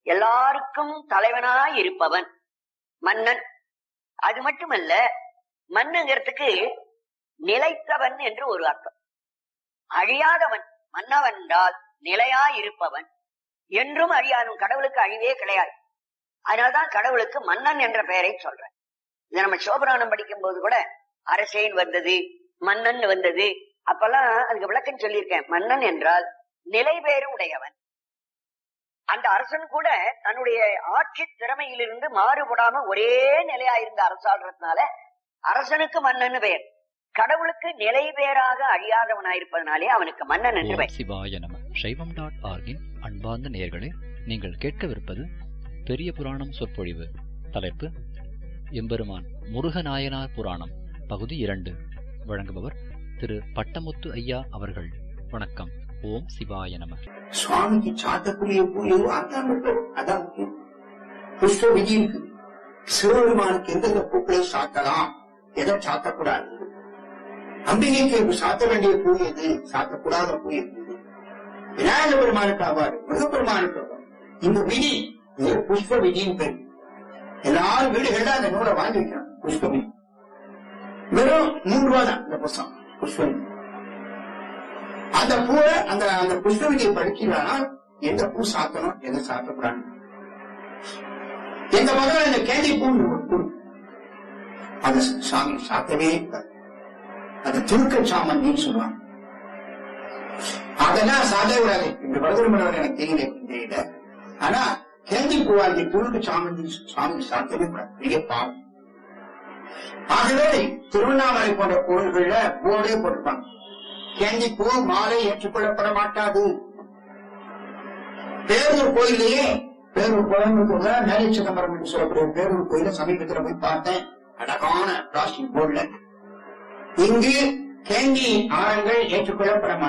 எல்லாருக்கும் தலைவனாய் இருப்பவன் மன்னன் அது மட்டுமல்ல மண்ணுங்கிறதுக்கு நிலைத்தவன் என்று ஒரு அர்த்தம் அழியாதவன் மன்னவன் என்றால் நிலையாய் இருப்பவன் என்றும் அழியாதவன் கடவுளுக்கு அழிவே கிடையாது அதனால்தான் கடவுளுக்கு மன்னன் என்ற பெயரை சொல்றேன் இதை நம்ம சிவபுராணம் படிக்கும் போது கூட அரசேன் வந்தது மன்னன் வந்தது அப்பெல்லாம் அதுக்கு விளக்கம் சொல்லியிருக்கேன் மன்னன் என்றால் நிலை பேறு உடையவன் அந்த அரசன் கூட தன்னுடைய ஆட்சி திறமையிலிருந்து மாறுபடாம ஒரே நிலையா இருந்த அரசாடுறதுனால அரசனுக்கு மன்னன் பெயர் கடவுளுக்கு நிலை பேராக அழியாதவனாயிருப்பதனாலே அவனுக்கு மன்னன் என்று ஓம் பெயர் சிவாய நம சைவம் டாட் ஆர்கின் அன்பார்ந்த நேயர்களே நீங்கள் கேட்கவிருப்பது பெரிய புராணம் சொற்பொழிவு தலைப்பு எம்பெருமான் முருகநாயனார் புராணம் பகுதி இரண்டு வழங்குபவர் திரு பட்டமுத்து ஐயா அவர்கள் வணக்கம் ஓம் சிவாய நம சுவாமிக்கு சாத்தக்கூடிய பூயோ அதான் மட்டும் அதான் முக்கியம் புஷ்ப விதி இருக்கு சிவபெருமானுக்கு எந்தெந்த பூக்களை சாத்தலாம் எதை சாத்தக்கூடாது அம்பிகைக்கு சாத்த வேண்டிய பூ எது சாத்தக்கூடாத பூ எது விநாயக பெருமானுக்கு ஆவார் முருகப்பெருமானுக்கு ஆவார் இந்த விதி இது புஷ்ப விதியின் பேர் எல்லாரும் வீடுகள்ல அந்த நூலை வாங்கி வைக்கிறாங்க புஷ்ப விதி வெறும் மூன்று ரூபா தான் இந்த புஸ்தகம் புஷ்ப விதி அந்த பூவை அந்த அந்த புஷ்பவிதியை படிக்கிறானா எந்த பூ சாத்தணும் எதை சாத்தக்கூடாது எங்க மகன் அந்த கேள்வி பூ ஒரு பூ இருக்கு. அது சாமி சாத்தவே கூடாது அது துருக்க சாமந்தின்னு சொல்லுவாங்க அதெல்லாம் சாத்தவே கூடாது இந்த வடகுருமனவர் எனக்கு தெரியல தெரியல ஆனா கேள்வி பூவாதி துருக்க சாமந்தி சாமி சாத்தவே கூடாது பெரிய பாவம் ஆகவே திருவண்ணாமலை போன்ற கோயில்கள்ல போர்டே போட்டிருப்பாங்க கேண்டி பூ மாலை ஏற்றுக்கொள்ளப்பட மாட்டாது பேரூர் கோயிலேயே பேரூர் கோயம்புத்தூர்ல மேலை சிதம்பரம் என்று சொல்லக்கூடிய பேரூர் கோயில சமீபத்துல போய் பார்த்தேன் அழகான பிளாஸ்டிக் போர்டுல இங்கு கேண்டி ஆரங்கள் ஏற்றுக்கொள்ளப்பட மாட்டாது